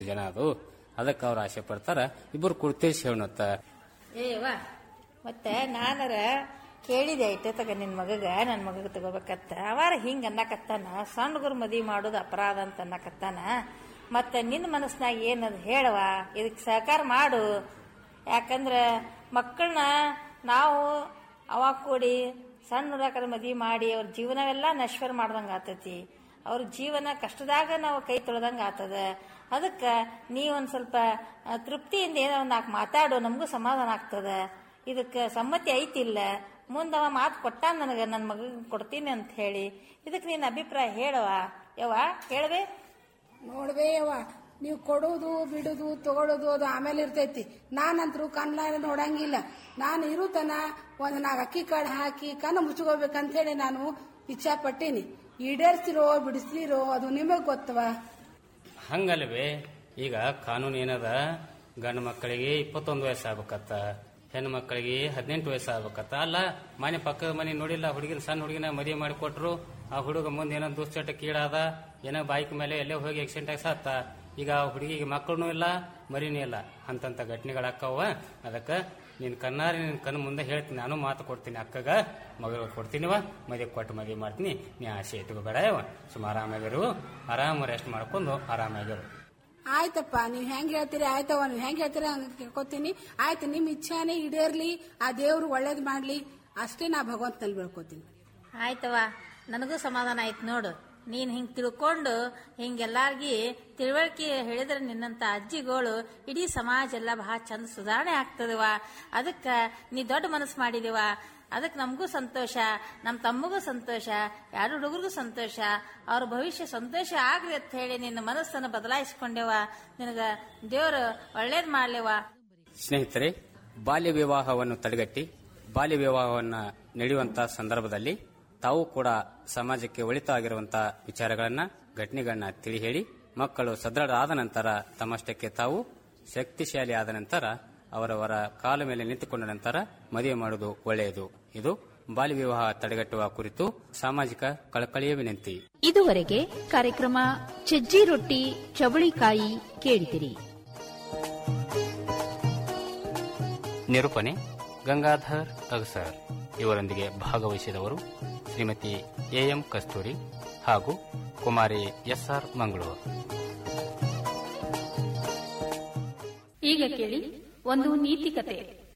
ಜನ ಅದು ಅದಕ್ಕೆ ಅವ್ರು ಆಸೆ ಪಡ್ತಾರ ಇಬ್ಬರು ಕುಡ್ತೀವಿ ಹೇಳತ್ತ ಏವ ಮತ್ತೆ ನಾನರ ಕೇಳಿದೆ ಐತೆ ತಗ ನಿನ್ ಮಗಗ ನನ್ ಮಗಗ ತಗೋಬೇಕತ್ತ ಅವಾರ ಹಿಂಗ ಅನ್ನಕತ್ತಾನ ಸಣ್ಣ ಹುಡುಗರು ಮದ್ವಿ ಮಾಡೋದು ಅಪರಾಧ ಅಂತ ಅನ್ನಕತ್ತಾನ ಮತ್ತೆ ನಿನ್ನ ಮನಸ್ನಾಗ ಏನದು ಹೇಳವ ಇದಕ್ಕೆ ಸಹಕಾರ ಮಾಡು ಯಾಕಂದ್ರ ಮಕ್ಕಳನ್ನ ನಾವು ಅವಾಗ ಕೂಡಿ ಸಣ್ಣ ಹುಡುಗರ ಮದ್ವಿ ಮಾಡಿ ಅವ್ರ ಜೀವನವೆಲ್ಲ ನಶ್ವರ ಮಾಡ್ದಂಗ ಆತತಿ ಅವ್ರ ಜೀವನ ಕಷ್ಟದಾಗ ನಾವು ಕೈ ತೊಳೆದಂಗ ಆತದ ಅದಕ್ಕ ನೀ ಒಂದ್ ಸ್ವಲ್ಪ ಆ, ತೃಪ್ತಿಯಿಂದ ಏನೋ ಒಂದ್ ನಾಲ್ಕು ಮಾತಾಡು ನಮಗೂ ಸಮಾಧಾನ ಆಗ್ತದ ಇದಕ್ಕೆ ಸಮ್ಮತಿ ಐತಿಲ್ಲ ಮುಂದವ ಮಾತು ಕೊಟ್ಟಾನ ನನಗ ನನ್ನ ಮಗ ಕೊಡ್ತೀನಿ ಅಂತ ಹೇಳಿ ಇದಕ್ಕೆ ನಿನ್ನ ಅಭಿಪ್ರಾಯ ಹೇಳವ ಯವ್ವ ಹೇಳವೆ ನೋಡ್ಬೇ ಯವ್ವ ನೀವು ಕೊಡೋದು ಬಿಡುದು ತಗೊಳ್ಳೋದು ಅದು ಆಮೇಲೆ ಇರ್ತೈತಿ ನಾನಂತರೂ ಕಣ್ಣ ನೋಡಂಗಿಲ್ಲ ನಾನು ಇರುತನ ಒಂದು ನಾಲ್ಕು ಅಕ್ಕಿ ಕಾಳು ಹಾಕಿ ಕಣ್ಣು ಮುಚ್ಕೋಬೇಕಂತ ಹೇಳಿ ನಾನು ಇಚ್ಛಾ ಪಟ್ಟೀನಿ ಈಡೇರ್ಸಿರೋ ಬಿಡಿಸ್ಲಿರೋ ಅದು ನಿಮಗ್ ಗೊತ್ತವ ಹಂಗಲ್ವೇ ಈಗ ಕಾನೂನು ಏನದ ಗಂಡು ಮಕ್ಕಳಿಗೆ ಇಪ್ಪತ್ತೊಂದು ವಯಸ್ಸು ಆಗ್ಬೇಕತ್ತ ಹೆಣ್ಣು ಮಕ್ಕಳಿಗೆ ಹದಿನೆಂಟು ವಯಸ್ಸು ಆಗ್ಬೇಕತ್ತ ಅಲ್ಲ ಮನೆ ಪಕ್ಕದ ಮನೆ ನೋಡಿಲ್ಲ ಹುಡುಗಿನ ಸಣ್ಣ ಹುಡುಗಿನ ಮದುವೆ ಮಾಡಿ ಕೊಟ್ರು ಆ ಹುಡುಗ ಮುಂದೆ ಏನೋ ದುಶ್ಚಟ ಕೀಡಾದ ಏನೋ ಬೈಕ್ ಮೇಲೆ ಎಲ್ಲೇ ಹೋಗಿ ಆಕ್ಸಿಡೆಂಟ್ ಆಗಿ ಸತ್ತ ಈಗ ಆ ಹುಡುಗಿಗೆ ಮಕ್ಕಳೂ ಇಲ್ಲ ಮರಿನೂ ಇಲ್ಲ ಅಂತಂತ ಘಟನೆಗಳಾಕ್ಕವ ಅದಕ್ಕೆ ನಿನ್ ಕಣ್ಣಾರಿ ನಿನ್ ಕಣ್ಣು ಮುಂದೆ ಹೇಳ್ತೀನಿ ನಾನು ಮಾತು ಕೊಡ್ತೀನಿ ಅಕ್ಕಗ ಮಗಳು ಕೊಡ್ತೀನಿವ ಮದುವೆ ಕೊಟ್ಟು ಮದುವೆ ಮಾಡ್ತೀನಿ ನೀ ಆಸೆ ಇಟ್ಕೋಬೇಡ ಯವ್ವ ಸುಮ್ಮ ಆರಾಮಾಗಿರು ಆರಾಮ ರೆಸ್ಟ್ ಮಾಡ್ಕೊಂಡು ಆರಾಮಾಗಿರು ಆಯ್ತಪ್ಪ ನೀವ್ ಹೆಂಗ್ ಹೇಳ್ತೀರಿ ಆಯ್ತವ ನೀವ್ ಹೆಂಗ್ ಹೇಳ್ತೀರಿ ಹಂಗ ಕೇಳ್ಕೊತೀನಿ ಆಯ್ತು ನಿಮ್ ಇಚ್ಛಾನೇ ಈಡೇರ್ಲಿ ಆ ದೇವ್ರು ಒಳ್ಳೇದ್ ಮಾಡ್ಲಿ ಅಷ್ಟೇ ನಾ ಭಗವಂತನಲ್ಲಿ ಬೆಳ್ಕೊತೀನಿ ಆಯ್ತವ ನನಗೂ ಸಮಾಧಾನ ಆಯ್ತು ನೋಡು ನೀನ್ ಹಿಂಗ್ ತಿಳ್ಕೊಂಡು ಹಿಂಗೆಲ್ಲಾರ್ಗಿ ತಿಳುವಳಿಕೆ ಹೇಳಿದ್ರೆ ನಿನ್ನಂತ ಅಜ್ಜಿಗಳು ಇಡೀ ಸಮಾಜ ಎಲ್ಲ ಬಹಳ ಚಂದ ಸುಧಾರಣೆ ಆಗ್ತದವ ಅದಕ್ಕ ನೀ ದೊಡ್ಡ ಮನಸ್ಸು ಮಾಡಿದಿವ ಅದಕ್ಕೆ ನಮಗೂ ಸಂತೋಷ ನಮ್ಮ ತಮ್ಮಗೂ ಸಂತೋಷ ಯಾರು ಹುಡುಗರಿಗೂ ಸಂತೋಷ ಅವ್ರ ಭವಿಷ್ಯ ಸಂತೋಷ ಆಗ್ಲಿ ಅಂತ ಹೇಳಿ ನಿನ್ನ ಮನಸ್ಸನ್ನು ಬದಲಾಯಿಸಿಕೊಂಡೆವ ನಿನಗ ದೇವ್ರು ಒಳ್ಳೇದ್ ಮಾಡ್ಲೇವ ಸ್ನೇಹಿತರೆ ಬಾಲ್ಯ ವಿವಾಹವನ್ನು ತಡೆಗಟ್ಟಿ ಬಾಲ್ಯ ವಿವಾಹವನ್ನ ನಡೆಯುವಂತಹ ಸಂದರ್ಭದಲ್ಲಿ ತಾವು ಕೂಡ ಸಮಾಜಕ್ಕೆ ಒಳಿತಾಗಿರುವಂತಹ ವಿಚಾರಗಳನ್ನ ಘಟನೆಗಳನ್ನ ತಿಳಿ ಹೇಳಿ ಮಕ್ಕಳು ಸದೃಢ ಆದ ನಂತರ ತಮ್ಮಷ್ಟಕ್ಕೆ ತಾವು ಶಕ್ತಿಶಾಲಿ ಆದ ನಂತರ ಅವರವರ ಕಾಲ ಮೇಲೆ ನಿಂತುಕೊಂಡ ನಂತರ ಮದುವೆ ಮಾಡುವುದು ಒಳ್ಳೆಯದು ಇದು ಬಾಲ್ಯ ವಿವಾಹ ತಡೆಗಟ್ಟುವ ಕುರಿತು ಸಾಮಾಜಿಕ ಕಳಕಳಿಯ ವಿನಂತಿ ಇದುವರೆಗೆ ಕಾರ್ಯಕ್ರಮ ಸಜ್ಜಿ ರೊಟ್ಟಿ ಚವಳಿಕಾಯಿ ಕೇಳಿದಿರಿ ನಿರೂಪಣೆ ಗಂಗಾಧರ್ ಅಗಸರ್ ಇವರೊಂದಿಗೆ ಭಾಗವಹಿಸಿದವರು ಶ್ರೀಮತಿ ಎಎಂ ಕಸ್ತೂರಿ ಹಾಗೂ ಕುಮಾರಿ ಎಸ್ಆರ್ ಮಂಗಳೂರು ಈಗ ಕೇಳಿ ಒಂದು ನೀತಿ ಕತೆ